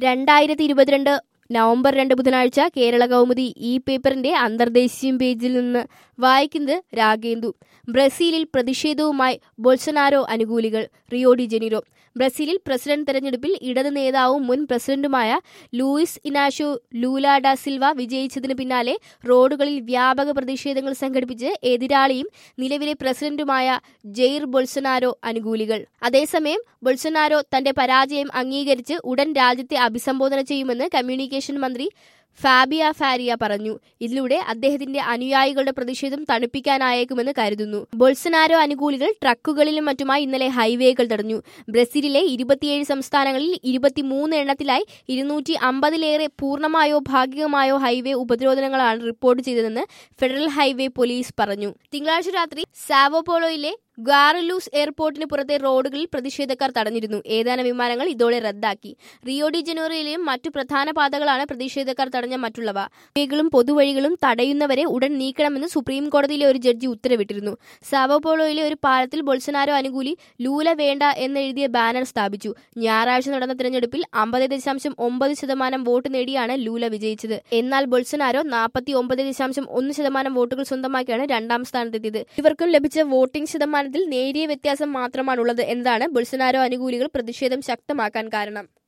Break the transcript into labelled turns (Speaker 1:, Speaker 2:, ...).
Speaker 1: രണ്ടായിരത്തി ഇരുപത്തിരണ്ട് നവംബർ രണ്ട് ബുധനാഴ്ച കേരള കൗമുദി ഈ പേപ്പറിന്റെ അന്തർദേശീയ പേജിൽ നിന്ന് വായിക്കുന്നത് രാഗേന്ദു ബ്രസീലിൽ പ്രതിഷേധവുമായി ബൊൾസനാരോ അനുകൂലികൾ റിയോ ഡി ജനീറോ ബ്രസീലിൽ പ്രസിഡന്റ് തെരഞ്ഞെടുപ്പിൽ ഇടത് നേതാവും മുൻ പ്രസിഡന്റുമായ Luiz Inacio Lula da Silva വിജയിച്ചതിന് പിന്നാലെ റോഡുകളിൽ വ്യാപക പ്രതിഷേധങ്ങൾ സംഘടിപ്പിച്ച് എതിരാളിയും നിലവിലെ പ്രസിഡന്റുമായ ജെയിർ ബൊൾസനാരോ അനുകൂലികൾ അതേസമയം ബൊൾസനാരോ തന്റെ പരാജയം അംഗീകരിച്ച് ഉടൻ രാജ്യത്തെ അഭിസംബോധന ചെയ്യുമെന്ന് കമ്മ്യൂണിക്കേഷൻ മന്ത്രി ഫാബിയ ഫാരിയ പറഞ്ഞു ഇതിലൂടെ അദ്ദേഹത്തിന്റെ അനുയായികളുടെ പ്രതിഷേധം തണുപ്പിക്കാനായേക്കുമെന്ന് കരുതുന്നു ബൊൾസനാരോ അനുകൂലികൾ ട്രക്കുകളിലും മറ്റുമായി ഇന്നലെ ഹൈവേകൾ തടഞ്ഞു ബ്രസീലിലെ ഇരുപത്തിയേഴ് സംസ്ഥാനങ്ങളിൽ ഇരുപത്തിമൂന്ന് എണ്ണത്തിലായി ഇരുന്നൂറ്റി അമ്പതിലേറെ പൂർണ്ണമായോ ഭാഗികമായോ ഹൈവേ ഉപരോധനങ്ങളാണ് റിപ്പോർട്ട് ചെയ്തതെന്ന് ഫെഡറൽ ഹൈവേ പോലീസ് പറഞ്ഞു തിങ്കളാഴ്ച രാത്രി സാവോപോളോയിലെ ഗാറലൂസ് എയർപോർട്ടിന് പുറത്തെ റോഡുകളിൽ പ്രതിഷേധക്കാർ തടഞ്ഞിരുന്നു ഏതാനും വിമാനങ്ങൾ ഇതോടെ റദ്ദാക്കി റിയോ ഡി ജനോറിയിലെയും മറ്റു പ്രധാന പാതകളാണ് പ്രതിഷേധക്കാർ തടഞ്ഞ മറ്റുള്ളവ ഹൈവേകളും പൊതുവഴികളും തടയുന്നവരെ ഉടൻ നീക്കണമെന്ന് സുപ്രീം കോടതിയിലെ ഒരു ജഡ്ജി ഉത്തരവിട്ടിരുന്നു സാവോപോളോയിലെ ഒരു പാലത്തിൽ ബൊൾസനാരോ അനുകൂലി ലൂല വേണ്ട എന്നെഴുതിയ ബാനർ സ്ഥാപിച്ചു ഞായറാഴ്ച നടന്ന തിരഞ്ഞെടുപ്പിൽ അമ്പത് ദശാംശം ഒമ്പത് ശതമാനം വോട്ട് നേടിയാണ് ലൂല വിജയിച്ചത് എന്നാൽ ബൊൾസനാരോ നാൽപ്പത്തി ഒമ്പത് ദശാംശം ഒന്ന് ശതമാനം വോട്ടുകൾ സ്വന്തമാക്കിയാണ് രണ്ടാം സ്ഥാനത്തെത്തിയത് ഇവർക്കും ലഭിച്ച വോട്ടിംഗ് ശതമാനത്തിൽ നേരിയ വ്യത്യാസം മാത്രമാണുള്ളത് എന്നതാണ് ബൊൾസനാരോ അനുകൂലികൾ പ്രതിഷേധം ശക്തമാക്കാൻ കാരണം